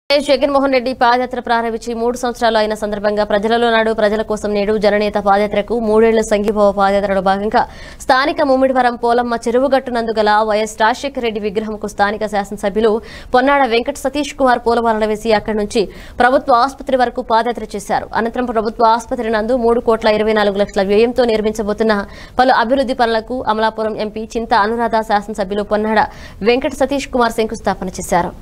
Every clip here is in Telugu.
వైఎస్ జగన్మోహన్ రెడ్డి పాదయాత్ర ప్రారంభించి మూడు సంవత్సరాలు అయిన సందర్భంగా ప్రజలలో నాడు ప్రజల కోసం నేడు జననేత పాదయాత్రకు మూడేళ్ల సంఘీభావ పాదయాత్రలో భాగంగా స్థానిక ముమ్మిడివరం పోలమ్మ చెరువుగట్టునందు గల వైఎస్ రాజశేఖర రెడ్డి విగ్రహంకు స్థానిక శాసనసభ్యులు పొన్నాడ వెంకట సతీష్ కుమార్ పూలమాలలు వేసి అక్కడి నుంచి ప్రభుత్వ ఆసుపత్రి వరకు పాదయాత్ర చేశారు అనంతరం ప్రభుత్వ ఆసుపత్రి నందు మూడు కోట్ల ఇరవై నాలుగు లక్షల వ్యయంతో నిర్మించబోతున్న పలు అభివృద్ధి పనులకు అమలాపురం ఎంపీ చింత అనురాధ శాసనసభ్యులు పొన్నాడ వెంకట సతీష్ కుమార్ శంకుస్థాపన చేశారు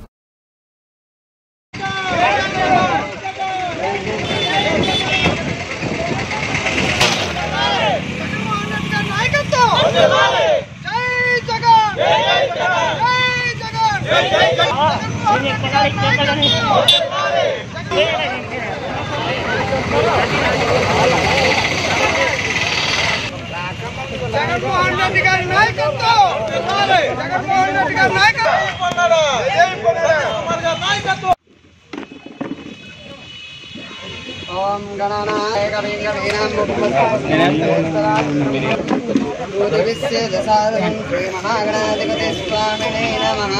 జగన్మోహన్ రెడ్డి గారి నాయకత్వం జగన్మోహన్ రెడ్డి గారి నాయకత్వం ఓం గణనాయ కవిం కవీనాం భూదివిశ్య దశాదనం శ్రీమహాగణాధిపతి స్వామినే నమః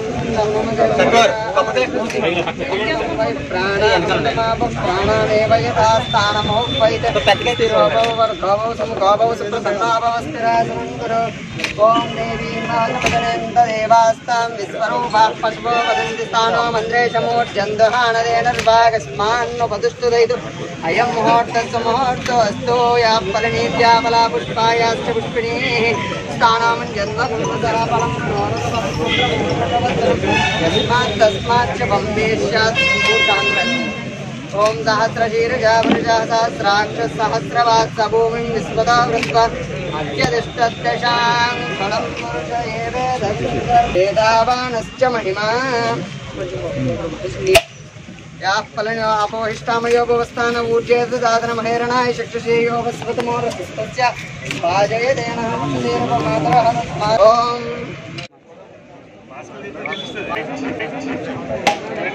ప్రాణాదేవ యథాస్థానమోపైత శిరోభవ వర్గవౌ సముఖోభవ సుప్రసన్నాభవ స్థిరాసనం ఓం దేవీ నాగపదనంత దేవాస్తాం విశ్వరూపా పశువో వదంతి స్థానో మంద్రేశమూర్జందుహానదే నిర్భాగస్మాన్నుపదుష్టుదైతు అయం ముహూర్తస్సు ముహూర్తో అస్తు యా ఫలనీత్యాఫలా పుష్పాయాశ్చ పుష్పిణీ స్థానామన్ జన్మగుణసరఫలం యస్మాత్ తస్మాచ్చ వందేశ్యాత్ భూతాంతరం ఓం సహస్రశీర్షావృష సహస్రాక్ష సహస్రవాత్స భూమిం విశ్వదా వృత్వ అత్యదిష్టదశాం ఫలం పురుష వేదావానశ్చ మహిమా యాః ఫలనో అపోహిష్టామయో భవస్థాన ఊర్జేత దాదన మహేరణాయ చక్షుషేయో వస్వతమోరస్తస్య వాజయదేన ఓం